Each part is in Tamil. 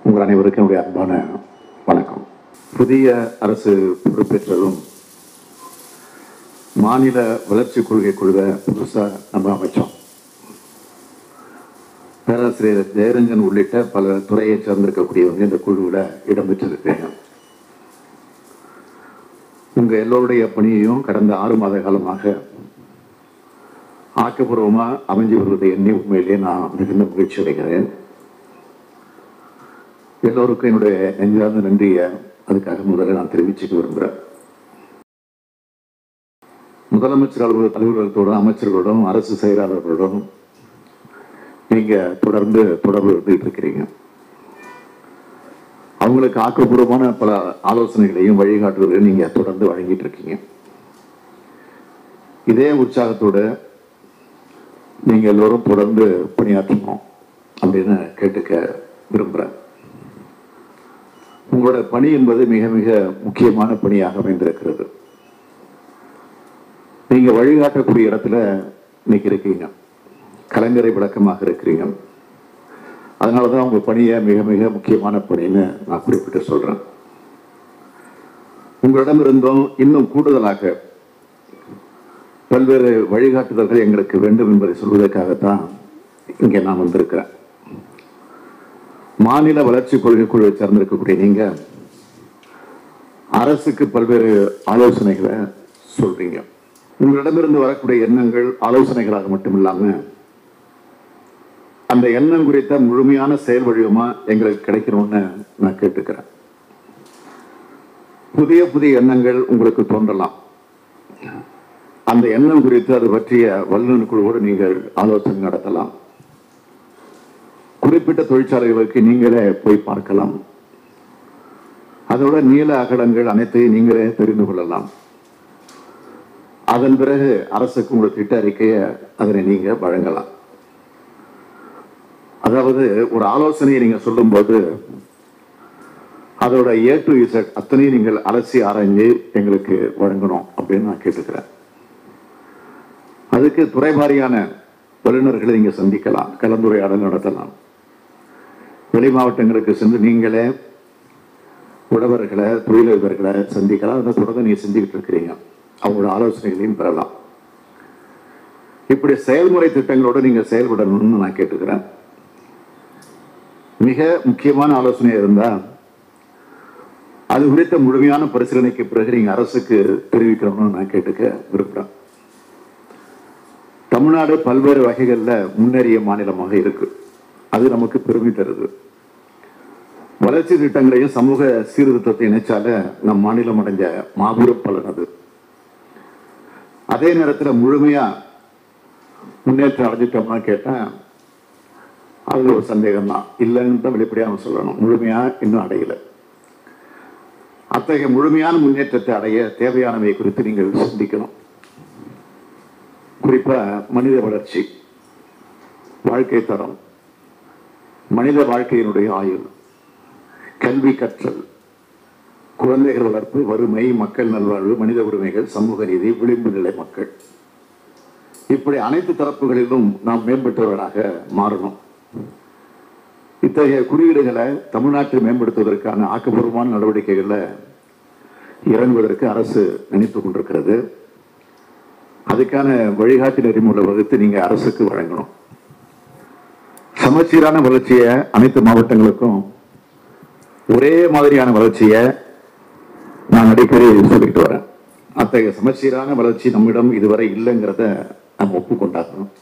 உங்கள் அனைவருக்கும் என்னுடைய அன்பான வணக்கம் புதிய அரசு பொறுப்பேற்றதும் மாநில வளர்ச்சி கொள்கை குழுவை புதுசாக நம்ம அமைச்சோம் பேராசிரியர் ஜெயரஞ்சன் உள்ளிட்ட பல துறையை சார்ந்திருக்கக்கூடியவங்க இந்த குழுவில் இடம்பெற்றிருப்பீங்க உங்க எல்லோருடைய பணியையும் கடந்த ஆறு மாத காலமாக ஆக்கப்பூர்வமா அமைஞ்சு வருவதை எண்ணி உண்மையிலே நான் மிகுந்த மகிழ்ச்சி அடைகிறேன் எல்லோருக்கும் என்னுடைய நெஞ்சார்ந்த நன்றியை அதுக்காக முதல்ல நான் தெரிவிச்சுக்க விரும்புகிறேன் முதலமைச்சர் அலுவலக அலுவலகத்தோடும் அமைச்சர்களோடும் அரசு செயலாளர்களோடும் நீங்க தொடர்ந்து தொடர்பு இருந்துட்டு இருக்கிறீங்க அவங்களுக்கு ஆக்கப்பூர்வமான பல ஆலோசனைகளையும் வழிகாட்டுதலையும் நீங்க தொடர்ந்து வழங்கிட்டு இருக்கீங்க இதே உற்சாகத்தோட நீங்க எல்லோரும் தொடர்ந்து பணியாற்றணும் அப்படின்னு கேட்டுக்க விரும்புறேன் உங்களோட பணி என்பது மிக மிக முக்கியமான பணியாக அமைந்திருக்கிறது நீங்க வழிகாட்டக்கூடிய இடத்துல இன்னைக்கு இருக்கீங்க கலைஞரை விளக்கமாக இருக்கிறீங்க அதனால தான் உங்க பணியை மிக மிக முக்கியமான பணின்னு நான் குறிப்பிட்டு சொல்றேன் உங்களிடமிருந்தும் இன்னும் கூடுதலாக பல்வேறு வழிகாட்டுதல்கள் எங்களுக்கு வேண்டும் என்பதை சொல்வதற்காகத்தான் இங்கே நான் வந்திருக்கிறேன் மாநில வளர்ச்சி கொள்கை குழுவை சார்ந்திருக்கக்கூடிய நீங்க அரசுக்கு பல்வேறு ஆலோசனைகளை சொல்றீங்க உங்களிடமிருந்து வரக்கூடிய எண்ணங்கள் ஆலோசனைகளாக மட்டும் இல்லாம அந்த எண்ணம் குறித்த முழுமையான செயல் வடிவமா எங்களுக்கு கிடைக்கணும்னு நான் கேட்டுக்கிறேன் புதிய புதிய எண்ணங்கள் உங்களுக்கு தோன்றலாம் அந்த எண்ணம் குறித்து அது பற்றிய வல்லுநர் குழுவோடு நீங்கள் ஆலோசனை நடத்தலாம் குறிப்பிட்ட தொழிற்சாலைகளுக்கு நீங்களே போய் பார்க்கலாம் அதோட நீள அகலங்கள் அனைத்தையும் நீங்களே தெரிந்து கொள்ளலாம் அதன் பிறகு அரசுக்கு உங்கள் திட்ட அறிக்கையை அதனை நீங்க வழங்கலாம் அதாவது ஒரு ஆலோசனையை நீங்க சொல்லும்போது அதோட ஏ டு இசட் அத்தனையும் நீங்கள் அலசி ஆராய்ஞ்சு எங்களுக்கு வழங்கணும் அப்படின்னு நான் கேட்டுக்கிறேன் அதுக்கு துறைவாரியான வல்லுநர்களை நீங்க சந்திக்கலாம் கலந்துரையாடல் நடத்தலாம் வெளி மாவட்டங்களுக்கு சென்று நீங்களே உழவர்களை தொழிலதிபர்களை சந்திக்கலாம் அதை தொடர்ந்து நீங்க செஞ்சுக்கிட்டு இருக்கிறீங்க அவங்களோட ஆலோசனைகளையும் பெறலாம் இப்படி செயல்முறை திட்டங்களோட நீங்க செயல்படணும்னு நான் கேட்டுக்கிறேன் மிக முக்கியமான ஆலோசனை இருந்தா அது குறித்த முழுமையான பரிசீலனைக்கு பிறகு நீங்க அரசுக்கு தெரிவிக்கணும்னு நான் கேட்டுக்க விரும்புறேன் தமிழ்நாடு பல்வேறு வகைகள்ல முன்னேறிய மாநிலமாக இருக்கு அது நமக்கு பெருமை தருது வளர்ச்சி திட்டங்களையும் சமூக சீர்திருத்தத்தை இணைச்சால நம் மாநிலம் அடைஞ்ச மாபெரும் பலன் அது அதே நேரத்தில் முழுமையா முன்னேற்றம் அடைஞ்சிட்டோம்னா கேட்டேன் அதுல ஒரு சந்தேகம் தான் இல்லைன்னு தான் வெளிப்படையாக சொல்லணும் முழுமையா இன்னும் அடையல அத்தகைய முழுமையான முன்னேற்றத்தை அடைய தேவையானவை குறித்து நீங்கள் சிந்திக்கணும் குறிப்பா மனித வளர்ச்சி வாழ்க்கை தரம் மனித வாழ்க்கையினுடைய ஆயுள் கல்வி கற்றல் குழந்தைகள் வளர்ப்பு வறுமை மக்கள் நல்வாழ்வு மனித உரிமைகள் சமூக நீதி விளிம்பு நிலை மக்கள் இப்படி அனைத்து தரப்புகளிலும் நாம் மேம்பட்டவர்களாக மாறணும் இத்தகைய குறியீடுகளை தமிழ்நாட்டை மேம்படுத்துவதற்கான ஆக்கப்பூர்வமான நடவடிக்கைகளில் இறங்குவதற்கு அரசு நினைத்து கொண்டிருக்கிறது அதுக்கான வழிகாட்டு நெறிமுறை வகுத்து நீங்க அரசுக்கு வழங்கணும் சமச்சீரான வளர்ச்சியை அனைத்து மாவட்டங்களுக்கும் ஒரே மாதிரியான வளர்ச்சியை நான் அடிக்கடி சொல்லிட்டு வரேன் அத்தகைய சமச்சீரான வளர்ச்சி நம்மிடம் இதுவரை இல்லைங்கிறத நம்ம ஒப்புக்கொண்டாக்கணும்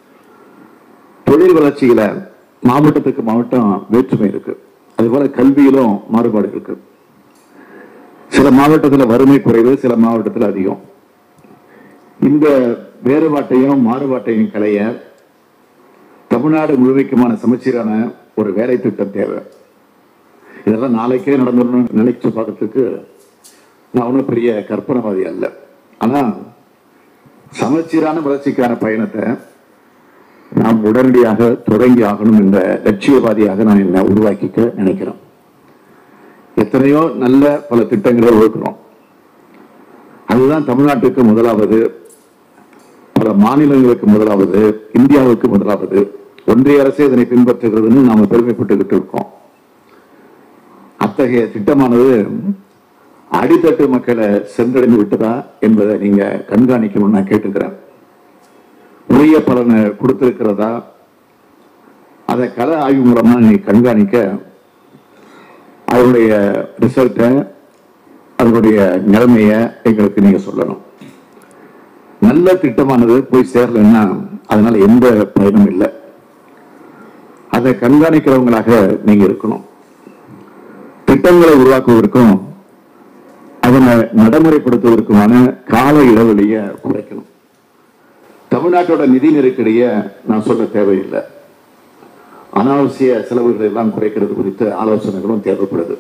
தொழில் வளர்ச்சியில மாவட்டத்துக்கு மாவட்டம் வேற்றுமை இருக்கு அதுபோல கல்வியிலும் மாறுபாடு இருக்கு சில மாவட்டத்தில் வறுமை குறைவு சில மாவட்டத்தில் அதிகம் இந்த வேறுபாட்டையும் மாறுபாட்டையும் களைய தமிழ்நாடு முழுமைக்குமான சமச்சீரான ஒரு வேலை திட்டம் தேவை இதெல்லாம் நாளைக்கே நடந்துடணும்னு நினைச்சு பார்க்கறதுக்கு நான் ஒன்றும் பெரிய கற்பனைவாதி அல்ல ஆனா சமச்சீரான வளர்ச்சிக்கான பயணத்தை நாம் உடனடியாக தொடங்கி ஆகணும் என்ற லட்சியவாதியாக நான் என்னை உருவாக்கிக்க நினைக்கிறேன் எத்தனையோ நல்ல பல திட்டங்களை வகுக்கிறோம் அதுதான் தமிழ்நாட்டுக்கு முதலாவது பல மாநிலங்களுக்கு முதலாவது இந்தியாவுக்கு முதலாவது ஒன்றிய அரசே இதனை பின்பற்றுகிறதுன்னு நாம பெருமைப்பட்டுக்கிட்டு இருக்கோம் அத்தகைய திட்டமானது அடித்தட்டு மக்களை சென்றடைந்து விட்டதா என்பதை நீங்க கண்காணிக்கணும்னு நான் கேட்டுக்கிறேன் உரிய பலனை கொடுத்திருக்கிறதா அதை கள ஆய்வு மூலமா நீ கண்காணிக்க அதனுடைய ரிசல்ட்டை அதனுடைய நிலைமைய எங்களுக்கு நீங்க சொல்லணும் நல்ல திட்டமானது போய் சேரலைன்னா அதனால எந்த பயனும் இல்லை அதை கண்காணிக்கிறவங்களாக நீங்க இருக்கணும் திட்டங்களை உருவாக்குவதற்கும் அதனை நடைமுறைப்படுத்துவதற்குமான கால இடைவெளியை குறைக்கணும் தமிழ்நாட்டோட நிதி நெருக்கடியை நான் சொல்ல தேவையில்லை அனாவசிய செலவுகளை எல்லாம் குறைக்கிறது குறித்த ஆலோசனைகளும் தேவைப்படுது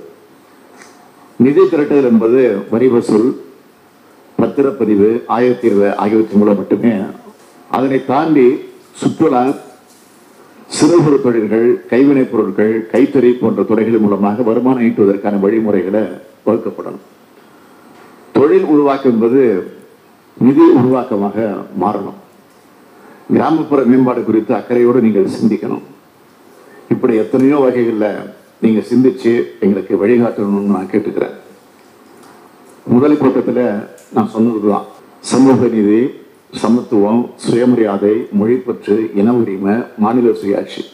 நிதி திரட்டுதல் என்பது வரி வசூல் பத்திரப்பதிவு ஆயத்தீர்வு ஆகியவற்றின் மூலம் மட்டுமே அதனை தாண்டி சுற்றுலா சிறு குறு தொழில்கள் கைவினைப் பொருட்கள் கைத்தறி போன்ற துறைகள் மூலமாக வருமானம் ஈட்டுவதற்கான வழிமுறைகளை வகுக்கப்படணும் தொழில் உருவாக்கம் என்பது நிதி உருவாக்கமாக மாறணும் கிராமப்புற மேம்பாடு குறித்து அக்கறையோடு நீங்கள் சிந்திக்கணும் இப்படி எத்தனையோ வகைகளில் நீங்க சிந்திச்சு எங்களுக்கு வழிகாட்டணும்னு நான் கேட்டுக்கிறேன் முதல் கூட்டத்தில் நான் சொன்னதுதான் சமூக நீதி சமத்துவம் சுயமரியாதை மொழிப்பற்று இன உரிமை மாநில சுயாட்சி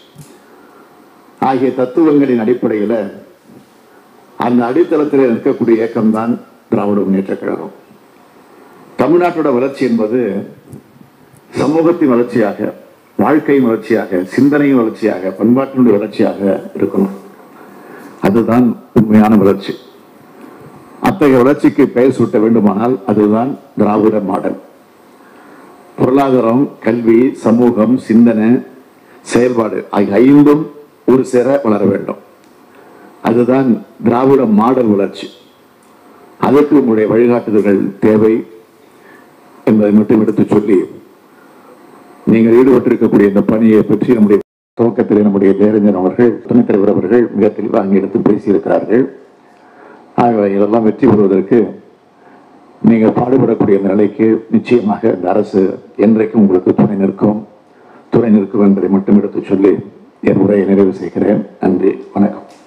ஆகிய தத்துவங்களின் அடிப்படையில் அந்த அடித்தளத்தில் இருக்கக்கூடிய இயக்கம்தான் திராவிட முன்னேற்ற கழகம் தமிழ்நாட்டோட வளர்ச்சி என்பது சமூகத்தின் வளர்ச்சியாக வாழ்க்கையின் வளர்ச்சியாக சிந்தனையின் வளர்ச்சியாக பண்பாட்டினுடைய வளர்ச்சியாக இருக்கணும் அதுதான் உண்மையான வளர்ச்சி அத்தகைய வளர்ச்சிக்கு பெயர் சூட்ட வேண்டுமானால் அதுதான் திராவிட மாடல் பொருளாதாரம் கல்வி சமூகம் சிந்தனை செயல்பாடு ஆகிய ஐந்தும் ஒரு சேர வளர வேண்டும் அதுதான் திராவிட மாடல் வளர்ச்சி அதற்கு உங்களுடைய வழிகாட்டுதல்கள் தேவை என்பதை மட்டும் எடுத்துச் சொல்லி நீங்கள் ஈடுபட்டிருக்கக்கூடிய இந்த பணியை பற்றி நம்முடைய துவக்கத்தில் நம்முடைய ஜெயரஞ்சன் அவர்கள் துணைத் தலைவர் அவர்கள் மிக தெளிவாக அங்கே எடுத்து பேசியிருக்கிறார்கள் ஆகவே இதெல்லாம் வெற்றி பெறுவதற்கு நீங்கள் பாடுபடக்கூடிய இந்த நிலைக்கு நிச்சயமாக இந்த அரசு என்றைக்கும் உங்களுக்கு துணை நிற்கும் துணை நிற்கும் என்பதை மட்டும் எடுத்து சொல்லி என் உரையை நிறைவு செய்கிறேன் நன்றி வணக்கம்